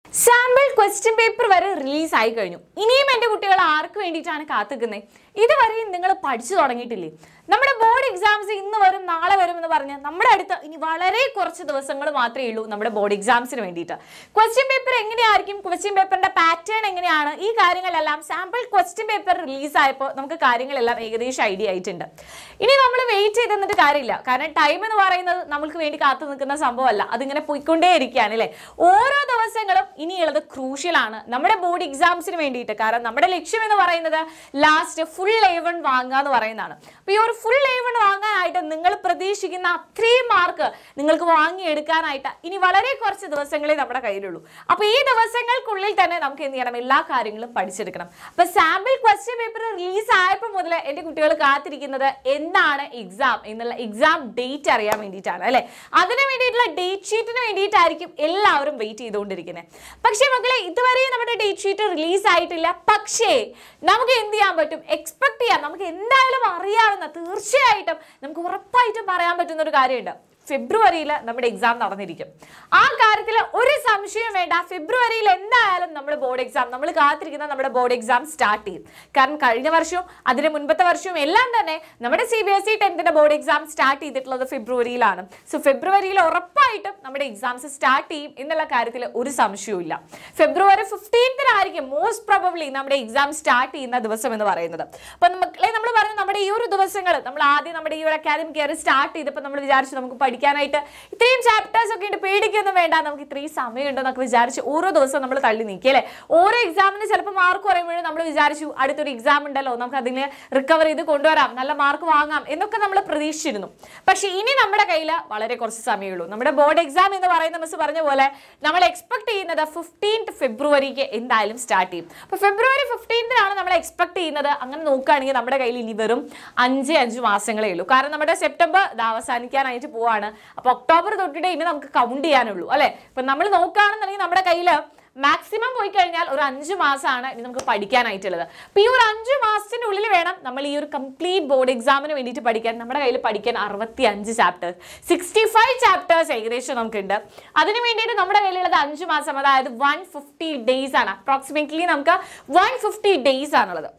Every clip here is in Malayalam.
സാമ്പിൾ ക്വസ്റ്റ്യൻ പേപ്പർ വരെ റിലീസ് ആയി കഴിഞ്ഞു ഇനിയും എൻ്റെ കുട്ടികൾ ആർക്ക് വേണ്ടിയിട്ടാണ് കാത്തിക്കുന്നത് ഇതുവരെയും നിങ്ങൾ പഠിച്ചു തുടങ്ങിയിട്ടില്ലേ നമ്മുടെ ബോർഡ് എക്സാംസ് ഇന്ന് വരും നാളെ വരും എന്ന് പറഞ്ഞ് നമ്മുടെ അടുത്ത് ഇനി വളരെ കുറച്ച് ദിവസങ്ങൾ മാത്രമേ ഉള്ളൂ നമ്മുടെ ബോർഡ് എക്സാംസിന് വേണ്ടിയിട്ട് ക്വസ്റ്റ്യൻ പേപ്പർ എങ്ങനെയായിരിക്കും ക്വസ്റ്റ്യൻ പേപ്പറിന്റെ പാറ്റേൺ എങ്ങനെയാണ് ഈ കാര്യങ്ങളെല്ലാം സാമ്പിൾ ക്വസ്റ്റ്യൻ പേപ്പർ റിലീസ് ആയപ്പോൾ നമുക്ക് കാര്യങ്ങളെല്ലാം ഏകദേശം ഐഡിയ ആയിട്ടുണ്ട് ഇനി നമ്മൾ വെയിറ്റ് ചെയ്ത് നിന്നിട്ട് കാര്യമില്ല കാരണം ടൈം എന്ന് പറയുന്നത് നമുക്ക് വേണ്ടി കാത്തു നിൽക്കുന്ന സംഭവമല്ല അതിങ്ങനെ പോയിക്കൊണ്ടേ ഇരിക്കുകയാണ് അല്ലേ ഓരോ ദിവസങ്ങളും ഇനിയുള്ളത് ക്രൂഷ്യലാണ് നമ്മുടെ ബോർഡ് എക്സാംസിന് വേണ്ടിയിട്ട് കാരണം നമ്മുടെ ലക്ഷ്യം എന്ന് പറയുന്നത് ലാസ്റ്റ് ഫുൾ എ വൺ വാങ്ങുക എന്ന് പറയുന്നതാണ് അപ്പോൾ ഈ ഒരു ഫുൾ എ വൺ വാങ്ങാനായിട്ട് നിങ്ങൾ പ്രതീക്ഷിക്കുന്ന അത്രയും മാർക്ക് നിങ്ങൾക്ക് വാങ്ങിയെടുക്കാനായിട്ട് ഇനി വളരെ കുറച്ച് ദിവസങ്ങളെ നമ്മുടെ കയ്യിലുള്ളൂ അപ്പോൾ ഈ ദിവസങ്ങൾക്കുള്ളിൽ തന്നെ നമുക്ക് എന്ത് ചെയ്യണം എല്ലാ കാര്യങ്ങളും പഠിച്ചെടുക്കണം അപ്പോൾ സാമ്പിൾ ക്വസ്റ്റ്യൻ പേപ്പർ റിലീസ് ആയപ്പോൾ മുതൽ എൻ്റെ കുട്ടികൾ കാത്തിരിക്കുന്നത് എന്താണ് എക്സാം എന്നുള്ള എക്സാം ഡേറ്റ് അറിയാൻ വേണ്ടിയിട്ടാണ് അല്ലേ അതിന് വേണ്ടിയിട്ടുള്ള ഡേറ്റ് ഷീറ്റിന് വേണ്ടിയിട്ടായിരിക്കും എല്ലാവരും വെയിറ്റ് ചെയ്തുകൊണ്ടിരിക്കുന്നത് പക്ഷേ മക്കളെ ഇതുവരെ നമ്മുടെ ഡേറ്റ് ഷീറ്റ് റിലീസ് ആയിട്ടില്ല പക്ഷേ നമുക്ക് എന്ത് ചെയ്യാൻ പറ്റും എക്സ്പെക്ട് ചെയ്യാം നമുക്ക് എന്തായാലും അറിയാവുന്ന തീർച്ചയായിട്ടും നമുക്ക് ഉറപ്പായിട്ടും പറയാൻ പറ്റുന്ന ഒരു കാര്യമുണ്ട് ഫെബ്രുവരിയിൽ നമ്മുടെ എക്സാം നടന്നിരിക്കും ആ കാര്യത്തിൽ ഒരു സംശയം വേണ്ട ഫെബ്രുവരിയിൽ എന്തായാലും നമ്മുടെ ബോർഡ് എക്സാം നമ്മൾ കാത്തിരിക്കുന്ന നമ്മുടെ ബോർഡ് എക്സാം സ്റ്റാർട്ട് ചെയ്യും കാരണം കഴിഞ്ഞ വർഷവും അതിന് മുൻപത്തെ വർഷവും എല്ലാം തന്നെ നമ്മുടെ സി ബി എസ് ഇ ടെൻത്തിന്റെ ബോർഡ് എക്സാം സ്റ്റാർട്ട് ചെയ്തിട്ടുള്ളത് ഫെബ്രുവരിയിലാണ് സോ ഫെബ്രുവരിയിൽ ഉറപ്പായിട്ടും നമ്മുടെ എക്സാംസ് സ്റ്റാർട്ട് ചെയ്യും എന്നുള്ള കാര്യത്തിൽ ഒരു സംശയവും ഇല്ല ഫെബ്രുവരി ഫിഫ്റ്റീൻത്തിനായിരിക്കും മോസ്റ്റ് പ്രോബബ്ലി നമ്മുടെ എക്സാം സ്റ്റാർട്ട് ചെയ്യുന്ന ദിവസം എന്ന് പറയുന്നത് അപ്പൊ മക്കളെ നമ്മൾ പറഞ്ഞു നമ്മുടെ ഈ ഒരു ദിവസങ്ങൾ നമ്മൾ ആദ്യം നമ്മുടെ ഈ ഒരു അക്കാദമിക് ഇയർ സ്റ്റാർട്ട് ചെയ്തപ്പോൾ നമ്മൾ വിചാരിച്ചു നമുക്ക് പഠിക്കാനായിട്ട് ഇത്രയും ചാപ്റ്റേഴ്സ് ഒക്കെ ഉണ്ട് പേടിക്കൊന്നും വേണ്ട നമുക്ക് ഇത്രയും സമയമുണ്ടോ എന്നൊക്കെ വിചാരിച്ച് ഓരോ ദിവസവും നമ്മൾ തള്ളി നീക്കി അല്ലേ ഓരോ എക്സാമിന് ചിലപ്പോൾ മാർക്ക് കുറയുമ്പോഴും നമ്മൾ വിചാരിച്ചു അടുത്തൊരു എക്സാം ഉണ്ടല്ലോ നമുക്ക് അതിനെ റിക്കവർ ചെയ്ത് കൊണ്ടുവരാം നല്ല മാർക്ക് വാങ്ങാം എന്നൊക്കെ നമ്മൾ പ്രതീക്ഷിച്ചിരുന്നു പക്ഷേ ഇനി നമ്മുടെ കയ്യിൽ വളരെ കുറച്ച് സമയമുള്ളൂ നമ്മുടെ ബോർഡ് എക്സാം എന്ന് പറയുന്ന മിസ് പറഞ്ഞ പോലെ നമ്മൾ എക്സ്പെക്ട് ചെയ്യുന്നത് ഫിഫ്റ്റീൻത്ത് ഫെബ്രുവരിക്ക് എന്തായാലും സ്റ്റാർട്ട് ചെയ്യും അപ്പോൾ ഫെബ്രുവരി ഫിഫ്റ്റീൻത്തിനാണ് നമ്മൾ എക്സ്പെക്ട് ചെയ്യുന്നത് അങ്ങനെ നോക്കുകയാണെങ്കിൽ നമ്മുടെ കയ്യിൽ ഇനി വെറും അഞ്ച് അഞ്ച് മാസങ്ങളേ ഉള്ളൂ കാരണം നമ്മുടെ സെപ്റ്റംബർ ഇത് അവസാനിക്കാനായിട്ട് പോവാണ് അപ്പോൾ ഒക്ടോബർ തൊട്ടിട്ട് ഇനി നമുക്ക് കൗണ്ട് ചെയ്യാനുള്ളൂ അല്ലേ ഇപ്പം നമ്മൾ നോക്കുകയാണെന്നുണ്ടെങ്കിൽ നമ്മുടെ കയ്യിൽ മാക്സിമം പോയി കഴിഞ്ഞാൽ ഒരു അഞ്ച് മാസമാണ് ഇനി നമുക്ക് പഠിക്കാനായിട്ടുള്ളത് അപ്പോൾ ഈ ഒരു അഞ്ച് മാസത്തിന്റെ ഉള്ളിൽ വേണം നമ്മൾ ഈ ഒരു കംപ്ലീറ്റ് ബോർഡ് എക്സാമിന് വേണ്ടിയിട്ട് പഠിക്കാൻ നമ്മുടെ കയ്യിൽ പഠിക്കാൻ അറുപത്തി അഞ്ച് ചാപ്റ്റേഴ്സ് സിക്സ്റ്റി ഫൈവ് ചാപ്റ്റേഴ്സ് ഏകദേശം നമുക്കുണ്ട് അതിന് വേണ്ടിയിട്ട് നമ്മുടെ കയ്യിലുള്ളത് അഞ്ച് മാസം അതായത് വൺ ഫിഫ്റ്റി ഡേയ്സ് ആണ് അപ്രോക്സിമേറ്റ്ലി നമുക്ക് വൺ ഫിഫ്റ്റി ഡേയ്സ് ആണുള്ളത്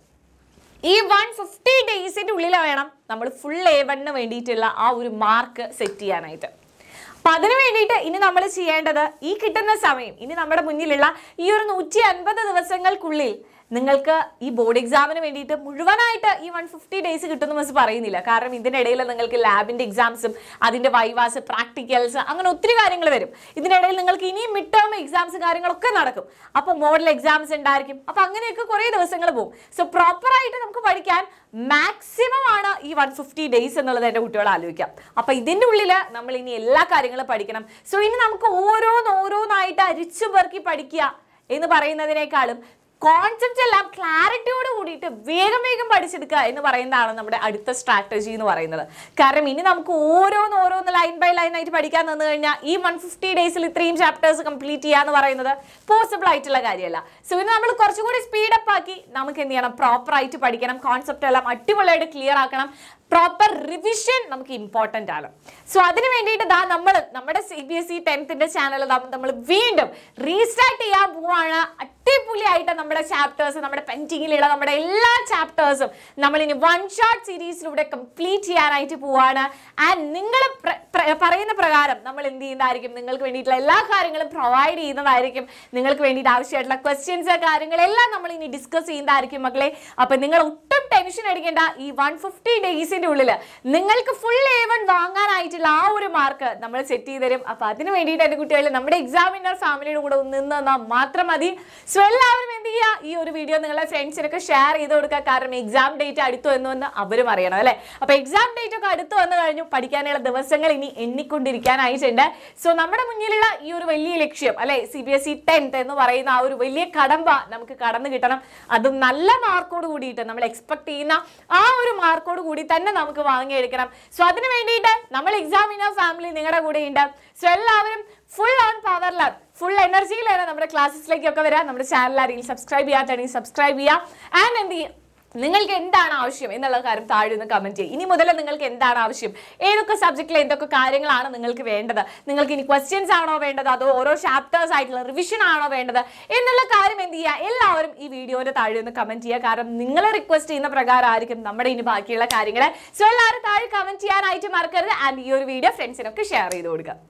ഈ വൺ ഫിഫ്റ്റി ഡേയ്സിന്റെ ഉള്ളിൽ വേണം നമ്മൾ ഫുൾ എ വണ്ണിന് വേണ്ടിയിട്ടുള്ള ആ ഒരു മാർക്ക് സെറ്റ് ചെയ്യാനായിട്ട് അപ്പൊ അതിനു വേണ്ടിയിട്ട് ഇനി നമ്മൾ ചെയ്യേണ്ടത് ഈ കിട്ടുന്ന സമയം ഇനി നമ്മുടെ മുന്നിലുള്ള ഈ ഒരു നൂറ്റി അൻപത് ദിവസങ്ങൾക്കുള്ളിൽ നിങ്ങൾക്ക് ഈ ബോർഡ് എക്സാമിന് വേണ്ടിയിട്ട് മുഴുവനായിട്ട് ഈ വൺ ഫിഫ്റ്റി ഡേയ്സ് കിട്ടുന്ന മിസ് പറയുന്നില്ല കാരണം ഇതിനിടയിൽ നിങ്ങൾക്ക് ലാബിന്റെ എക്സാംസും അതിന്റെ വൈവാസ് പ്രാക്ടിക്കൽസ് അങ്ങനെ ഒത്തിരി കാര്യങ്ങൾ വരും ഇതിനിടയിൽ നിങ്ങൾക്ക് ഇനിയും മിഡ് ടേം എക്സാംസ് കാര്യങ്ങളൊക്കെ നടക്കും അപ്പോൾ മോഡൽ എക്സാംസ് ഉണ്ടായിരിക്കും അപ്പോൾ അങ്ങനെയൊക്കെ കുറേ ദിവസങ്ങൾ പോകും സോ പ്രോപ്പറായിട്ട് നമുക്ക് പഠിക്കാൻ മാക്സിമം ആണ് ഈ വൺ ഫിഫ്റ്റി ഡേയ്സ് എന്നുള്ളത് എൻ്റെ കുട്ടികൾ ആലോചിക്കാം അപ്പോൾ ഇതിൻ്റെ ഉള്ളിൽ നമ്മൾ ഇനി എല്ലാ കാര്യങ്ങളും പഠിക്കണം സോ ഇനി നമുക്ക് ഓരോന്ന് ഓരോന്നായിട്ട് അരിച്ചു പെറുക്കി പഠിക്കുക എന്ന് പറയുന്നതിനേക്കാളും കോൺസെപ്റ്റ് എല്ലാം ക്ലാരിറ്റിയോട് കൂടിയിട്ട് വേഗം വേഗം പഠിച്ചെടുക്കുക എന്ന് പറയുന്നതാണ് നമ്മുടെ അടുത്ത സ്ട്രാറ്റജി എന്ന് പറയുന്നത് കാരണം ഇനി നമുക്ക് ഓരോന്ന് ഓരോന്ന് ലൈൻ ബൈ ലൈൻ ആയിട്ട് പഠിക്കാൻ നിന്ന് കഴിഞ്ഞാൽ ഈ വൺ ഫിഫ്റ്റി ഡേയ്സിൽ ഇത്രയും ചാപ്റ്റേഴ്സ് കംപ്ലീറ്റ് ചെയ്യുക എന്ന് പറയുന്നത് പോസിബിൾ ആയിട്ടുള്ള കാര്യമല്ല സോ ഇനി നമ്മൾ കുറച്ചുകൂടി സ്പീഡപ്പ് ആക്കി നമുക്ക് എന്ത് ചെയ്യണം പ്രോപ്പർ ആയിട്ട് പഠിക്കണം കോൺസെപ്റ്റ് എല്ലാം അടിപൊളിയായിട്ട് ക്ലിയർ ആക്കണം പ്രോപ്പർ റിവിഷൻ നമുക്ക് ഇമ്പോർട്ടൻ്റ് ആണ് സോ അതിന് വേണ്ടിയിട്ട് ദാ നമ്മൾ നമ്മുടെ സി ബി എസ് ഇ ടെൻത്തിന്റെ ചാനൽ നമ്മൾ വീണ്ടും റീസ്റ്റാർട്ട് ചെയ്യാൻ പോവാണ് അടിപൊളിയായിട്ട് നമ്മുടെ ചാപ്റ്റേഴ്സ് നമ്മുടെ പെൻറ്റിങ്ങിലുള്ള നമ്മുടെ എല്ലാ ചാപ്റ്റേഴ്സും നമ്മൾ ഇനി വൺ ഷോട്ട് സീരീസിലൂടെ കംപ്ലീറ്റ് ചെയ്യാനായിട്ട് പോവാണ് ആൻഡ് നിങ്ങൾ പറയുന്ന പ്രകാരം നമ്മൾ എന്ത് ചെയ്യുന്നതായിരിക്കും നിങ്ങൾക്ക് വേണ്ടിയിട്ടുള്ള എല്ലാ കാര്യങ്ങളും പ്രൊവൈഡ് ചെയ്യുന്നതായിരിക്കും നിങ്ങൾക്ക് വേണ്ടിയിട്ട് ആവശ്യമായിട്ടുള്ള ക്വസ്റ്റ്യൻസ് കാര്യങ്ങളെല്ലാം നമ്മൾ ഇനി ഡിസ്കസ് ചെയ്യുന്നതായിരിക്കും മക്കളെ അപ്പൊ നിങ്ങൾ ഒട്ടും ടെൻഷൻ അടിക്കേണ്ട ഈ വൺ ഫിഫ്റ്റി ഡേയ്സിന്റെ ഉള്ളിൽ നിങ്ങൾക്ക് ഫുൾ എ വൺ വാങ്ങാനായിട്ടുള്ള ആ ഒരു മാർക്ക് നമ്മൾ സെറ്റ് ചെയ്ത് തരും അപ്പൊ അതിന് വേണ്ടിയിട്ട് എൻ്റെ കുട്ടികൾ നമ്മുടെ എക്സാമിനർ ഫാമിലിയുടെ കൂടെ ഒന്ന് നിന്ന് തന്നാൽ മാത്രം മതി സോ എല്ലാവരും എന്ത് ചെയ്യുക ഈ ഒരു വീഡിയോ നിങ്ങളുടെ ഫ്രണ്ട്സിനൊക്കെ ഷെയർ ചെയ്ത് കൊടുക്കുക കാരണം എക്സാം ഡേറ്റ് അടുത്തു എന്ന് വന്ന് അവരും അറിയണം അല്ലേ അപ്പൊ എക്സാം ഡേറ്റ് ഒക്കെ അടുത്ത് വന്നു കഴിഞ്ഞു പഠിക്കാനുള്ള ദിവസങ്ങൾ ഇനി എണ്ണിക്കൊണ്ടിരിക്കാനായിട്ടുണ്ട് സോ നമ്മുടെ മുന്നിലുള്ള ഈ ഒരു വലിയ ലക്ഷ്യം അല്ലെ C B S E tenth എന്ന് പറയുന്ന ആ ഒരു വലിയ കടമ്പ നമുക്ക് കടന്നു കിട്ടണം അതും നല്ല മാർക്കോട് കൂടിയിട്ട് നമ്മൾ എക്സ്പെക്ട് ചെയ്യുന്ന ആ ഒരു മാർക്കോട് കൂടി തന്നെ നമുക്ക് വാങ്ങിയെടുക്കണം സോ അതിന് വേണ്ടിയിട്ട് നമ്മൾ എക്സാമിനർ ഫാമിലി നിങ്ങളുടെ കൂടെ ഉണ്ട് സോ എല്ലാവരും full on power lab full എനർജിയിലാണ് നമ്മുടെ ക്ലാസ്സിലേക്കൊക്കെ വരാം നമ്മുടെ ചാനൽ ആരെങ്കിലും സബ്സ്ക്രൈബ് ചെയ്യാത്താണെങ്കിൽ സബ്സ്ക്രൈബ് ചെയ്യുക ആൻഡ് എന്ത് ചെയ്യുക നിങ്ങൾക്ക് എന്താണ് ആവശ്യം എന്നുള്ള കാര്യം താഴെ നിന്ന് കമന്റ് ചെയ്യും ഇനി മുതൽ നിങ്ങൾക്ക് എന്താണ് ആവശ്യം ഏതൊക്കെ സബ്ജക്റ്റിൽ എന്തൊക്കെ കാര്യങ്ങളാണ് നിങ്ങൾക്ക് വേണ്ടത് നിങ്ങൾക്ക് ഇനി ക്വസ്റ്റ്യൻസ് ആണോ വേണ്ടത് അതോ ഓരോ ചാപ്റ്റേഴ്സ് ആയിട്ടുള്ള റിവിഷൻ ആണോ വേണ്ടത് എന്നുള്ള കാര്യം എന്ത് ചെയ്യുക എല്ലാവരും ഈ വീഡിയോന്റെ താഴെ നിന്ന് കമന്റ് ചെയ്യുക കാരണം നിങ്ങൾ റിക്വസ്റ്റ് ചെയ്യുന്ന പ്രകാരം ആയിരിക്കും നമ്മുടെ ഇനി ബാക്കിയുള്ള കാര്യങ്ങൾ സോ എല്ലാവരും താഴെ കമന്റ് ചെയ്യാനായിട്ട് മറക്കരുത് ആൻഡ് ഈ ഒരു വീഡിയോ ഫ്രണ്ട്സിനൊക്കെ ഷെയർ ചെയ്ത് കൊടുക്കുക